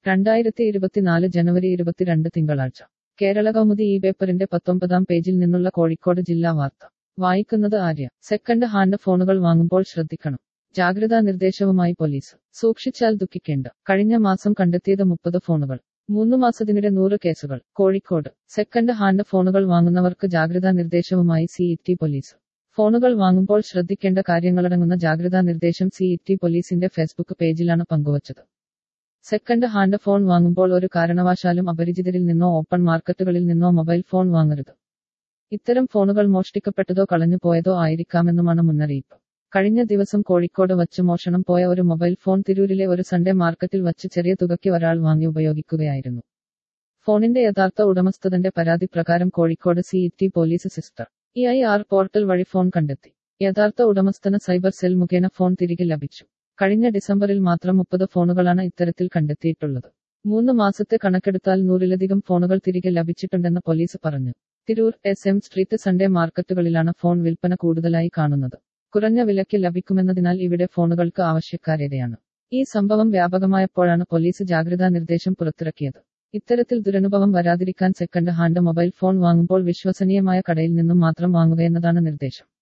രണ്ടായിരത്തി ഇരുപത്തിനാല് ജനുവരി ഇരുപത്തിരണ്ട് തിങ്കളാഴ്ച കേരള കൗമുദി ഈ പേപ്പറിന്റെ പത്തൊമ്പതാം പേജിൽ നിന്നുള്ള കോഴിക്കോട് ജില്ലാ വാർത്ത വായിക്കുന്നത് ആര്യ സെക്കൻഡ് ഹാൻഡ് ഫോണുകൾ വാങ്ങുമ്പോൾ ശ്രദ്ധിക്കണം ജാഗ്രതാ നിർദ്ദേശവുമായി പോലീസ് സൂക്ഷിച്ചാൽ ദുഃഖിക്കേണ്ട കഴിഞ്ഞ മാസം കണ്ടെത്തിയത് മുപ്പത് ഫോണുകൾ മൂന്ന് മാസത്തിനിടെ നൂറ് കേസുകൾ കോഴിക്കോട് സെക്കൻഡ് ഹാൻഡ് ഫോണുകൾ വാങ്ങുന്നവർക്ക് ജാഗ്രതാ നിർദ്ദേശവുമായി സി പോലീസ് ഫോണുകൾ വാങ്ങുമ്പോൾ ശ്രദ്ധിക്കേണ്ട കാര്യങ്ങളടങ്ങുന്ന ജാഗ്രതാ നിർദ്ദേശം സി പോലീസിന്റെ ഫേസ്ബുക്ക് പേജിലാണ് പങ്കുവച്ചത് സെക്കൻഡ് ഹാൻഡ് ഫോൺ വാങ്ങുമ്പോൾ ഒരു കാരണവശാലും അപരിചിതരിൽ നിന്നോ ഓപ്പൺ മാർക്കറ്റുകളിൽ നിന്നോ മൊബൈൽ ഫോൺ വാങ്ങരുത് ഇത്തരം ഫോണുകൾ മോഷ്ടിക്കപ്പെട്ടതോ കളഞ്ഞു പോയതോ ആയിരിക്കാമെന്നുമാണ് മുന്നറിയിപ്പ് കഴിഞ്ഞ ദിവസം കോഴിക്കോട് വച്ച് മോഷണം പോയ ഒരു മൊബൈൽ ഫോൺ തിരൂരിലെ ഒരു സൺഡേ മാർക്കറ്റിൽ വച്ച് ചെറിയ തുകയ്ക്ക് ഒരാൾ വാങ്ങി ഉപയോഗിക്കുകയായിരുന്നു ഫോണിന്റെ യഥാർത്ഥ ഉടമസ്ഥതന്റെ പരാതി പ്രകാരം കോഴിക്കോട് സി പോലീസ് സിസ്റ്റർ ഇ ഐ ആർ പോർട്ടൽ വഴി ഫോൺ കണ്ടെത്തി യഥാർത്ഥ ഉടമസ്ഥന് സൈബർ സെൽ മുഖേന ഫോൺ തിരികെ ലഭിച്ചു കഴിഞ്ഞ ഡിസംബറിൽ മാത്രം മുപ്പത് ഫോണുകളാണ് ഇത്തരത്തിൽ കണ്ടെത്തിയിട്ടുള്ളത് മൂന്ന് മാസത്തെ കണക്കെടുത്താൽ നൂറിലധികം ഫോണുകൾ തിരികെ ലഭിച്ചിട്ടുണ്ടെന്ന് പോലീസ് പറഞ്ഞു Tirur S M street Sunday മാർക്കറ്റുകളിലാണ് ഫോൺ വിൽപ്പന കൂടുതലായി കാണുന്നത് കുറഞ്ഞ വിലയ്ക്ക് ലഭിക്കുമെന്നതിനാൽ ഇവിടെ ഫോണുകൾക്ക് ആവശ്യക്കാരേറെയാണ് ഈ സംഭവം വ്യാപകമായപ്പോഴാണ് പോലീസ് ജാഗ്രതാ നിർദ്ദേശം പുറത്തിറക്കിയത് ഇത്തരത്തിൽ ദുരനുഭവം വരാതിരിക്കാൻ സെക്കൻഡ് ഹാൻഡ് മൊബൈൽ ഫോൺ വാങ്ങുമ്പോൾ വിശ്വസനീയമായ കടയിൽ നിന്നും മാത്രം വാങ്ങുകയെന്നതാണ് നിർദ്ദേശം